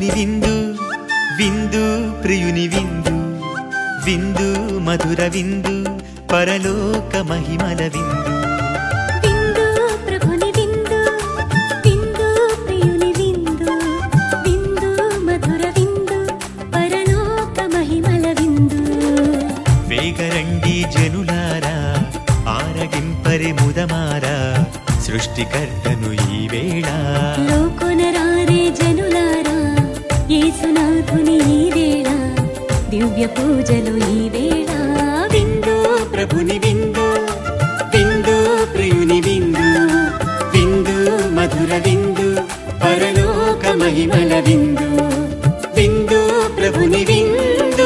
ప్రభుని విందు విందు ప్రియుని విందు విందు మధుర విందు పరలోక మహిమల విందు విందు ప్రభుని విందు విందు ప్రియుని విందు విందు మధుర విందు పరలోక మహిమల విందు వేగరండి జనులారా ఆరగింపరి ముదమారా సృష్టికర్తను ఈ వేళ లోకొనరారే జనులారా యేసునాథుని ఈ వేళ దివ్య పూజలు ఈ వేళ విందు ప్రభుని విందు విందు ప్రియుని విందు విందు మధుర విందు పరలోక మహిమల విందు విందు ప్రభుని విందు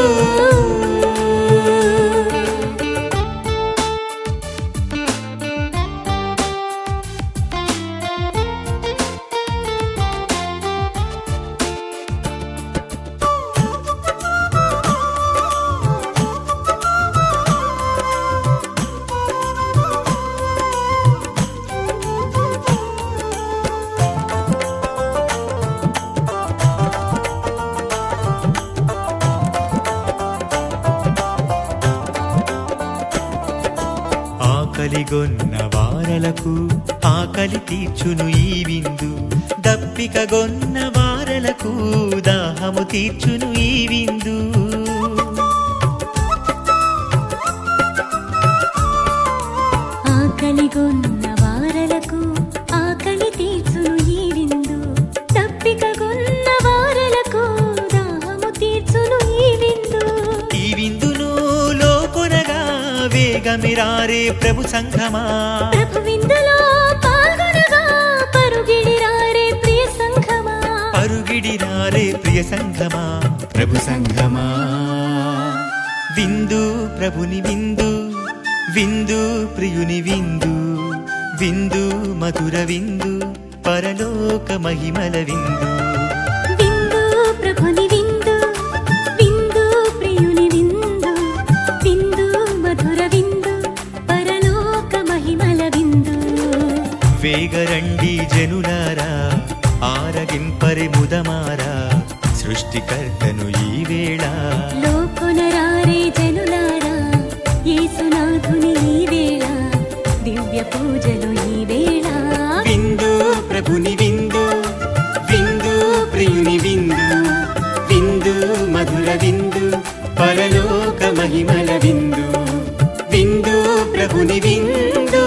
ఆకలిగొన్న వారలకు ఆకలి తీర్చును ఈ విందు దప్పికగొన్న వారలకు దాహము తీర్చును ఈ విందు ఆకలిగొన్న వారలకు ఆకలి తీర్చును ఈ విందు తప్పికగొన్న వారలకు దాహము తీర్చును ఈ విందు ఈ విందును లోకొనగా వేగమిరారే ప్రభు సంఘమా ప్రభు విందులో పాల్గొనగా పరుగిడిరారే ప్రియ సంఘమా పరుగిడిరారే ప్రియ సంఘమా ప్రభు సంఘమా విందు ప్రభుని విందు విందు ప్రియుని విందు విందు మధుర విందు పరలోక మహిమల విందు విందు ప్రభుని విందు విందు ప్రియుని విందు విందు మధుర విందు పరలోక మహిమల విందు వేగరండి జనులారా ఆరగింపరి ముదమారా సృష్టికర్తను ఈ వేళ లోకొనరారే జనులారా యేసునాథుని ఈ వేళ దివ్య పూజలు ఈ వేళ విందు ప్రభుని విందు విందు ప్రియుని విందు విందు మధుర విందు పరలోక మహిమల విందు విందు ప్రభుని విందు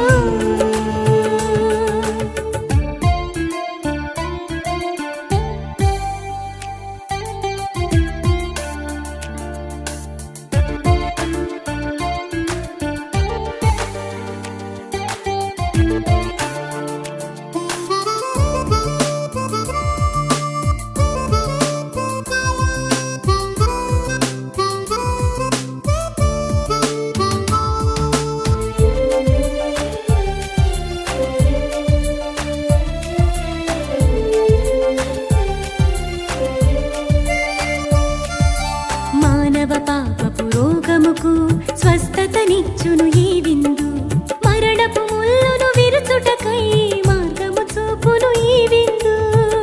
మానవ పాపపు రోగముకు స్వస్థతనిచ్చును ఈ విందు మరణపు ముల్లును విరుచుటకై మార్గము చూపును ఈ విందు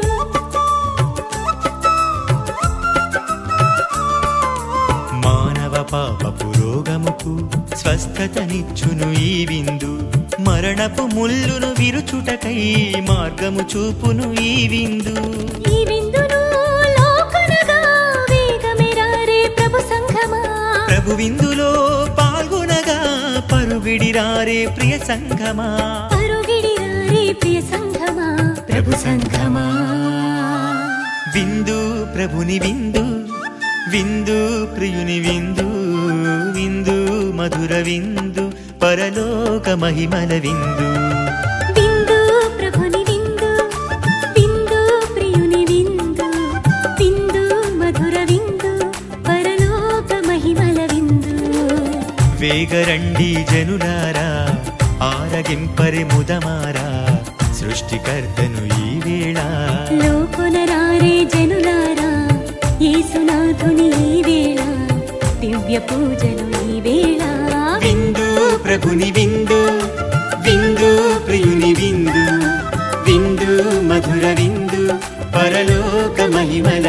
మానవ పాపపు రోగముకు స్వస్థతనిచ్చును ఈ విందు మరణపు ముల్లును విరుచుటకై మార్గము చూపును ఈ విందు ఈ విందును లోకొనగా వేగమెరారే ప్రభు సంఘమా ప్రభు విందులో పాల్గొనగా పరుగిడిరారే ప్రియ సంఘమా పరుగిడిరారే ప్రియ సంఘమా ప్రభు సంఘమా విందు ప్రభుని విందు విందు ప్రియుని విందు విందు మధుర విందు పరలోక మహిమల విందు విందు ప్రభుని విందు విందు ప్రియుని విందు విందు మధుర విందు పరలోక మహిమల విందు వేగరండి జనులారా ఆరగింపరి ముదమారా సృష్టికర్తను ఈ వేళ లోకొనరారే జనులారా యేసునాథుని ఈ వేళ దివ్య పూజలు ఈ వేళ విందు ప్రభుని విందు విందు ప్రియుని విందు విందు మధుర విందు పరలోక మహిమల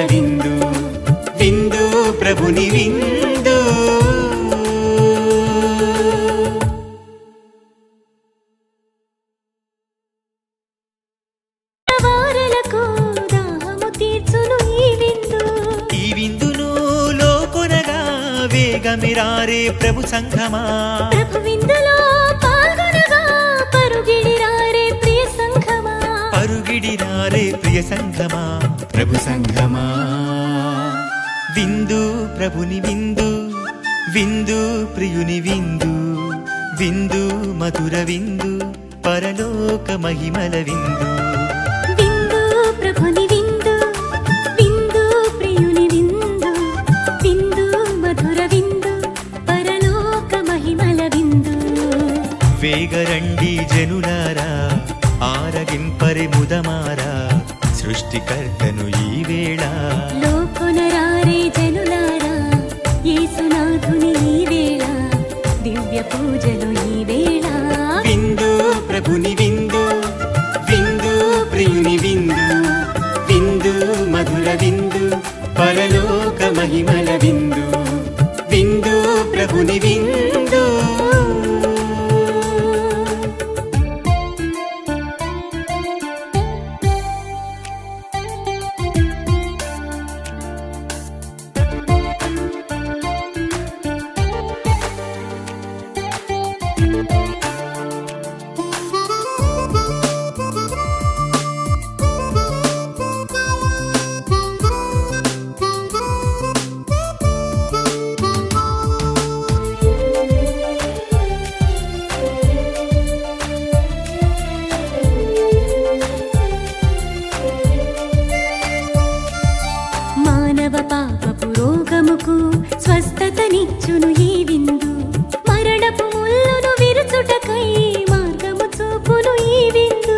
ప్రభుని విందు వారలకు దాహము తీర్చును ఈ విందు ఈ విందును లోకొనగా వేగమిరారే ప్రభు సంఘమా ప్రభు విందులో పాల్గొనగా పరుగిడిరారే ప్రియ సంఘమా పరుగిడిరారే ప్రియ సంఘమా ప్రభు సంఘమా విందు ప్రభుని విందు విందు ప్రియుని విందు విందు మధుర విందు పరలోక మహిమల విందు విందు ప్రభుని విందు విందు ప్రియుని విందు విందు మధుర విందు పరలోక మహిమల విందు వేగరండి జనులారా ఆరగింపరి ముదమారా సృష్టికర్తను ఈ వేళ లోకొనరారే జనులారా యేసునాథుని ఈ వేళ దివ్య పూజలు ఈ వేళ విందు ప్రభుని విందు విందు ప్రియుని విందు విందు మధుర విందు పరలోక మహిమల విందు విందు ప్రభుని విందు మానవ పాపపు రోగముకు స్వస్థతనిచ్చును ఈ విందు మరణపు ముల్లును విరుచుటకై మార్గము చూపును ఈ విందు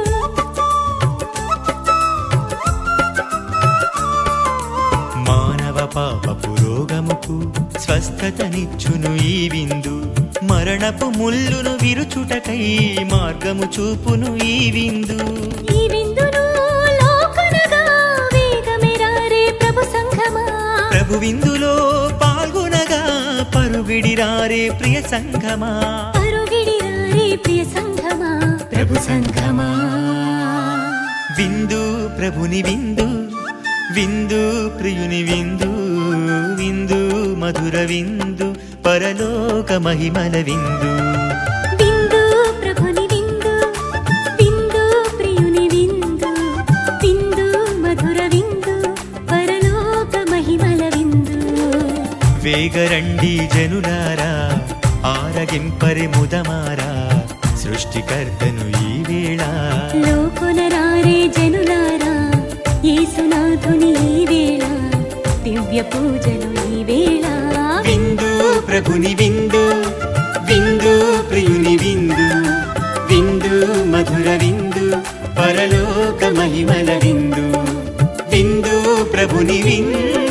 మానవ పాపపు రోగముకు స్వస్థతనిచ్చును ఈ విందు మరణపు ముల్లును విరుచుటకై మార్గము చూపును ఈ విందు ఈ విందును లోకొనగా వేగమెరారే ప్రభు సంఘమా ప్రభు విందులో పాల్గొనగా పరుగిడిరారే ప్రియ సంఘమా పరుగిడిరారే ప్రియ సంఘమా ప్రభు సంఘమా విందు ప్రభుని విందు విందు ప్రియుని విందు విందు మధుర విందు పరలోక మహిమల విందు విందు ప్రభుని విందు విందు ప్రియుని విందు విందు మధుర విందు పరలోక మహిమల విందు వేగరండి జనులారా ఆరగింపరి ముదమారా సృష్టికర్తను ఈ వేళ లోకొనరారే జనులారా యేసునాథుని ఈ వేళ దివ్య పూజలు ఈ వేళ విందు ప్రభుని విందు విందు ప్రియుని విందు విందు మధుర విందు పరలోక మహిమల విందు విందు ప్రభుని విందు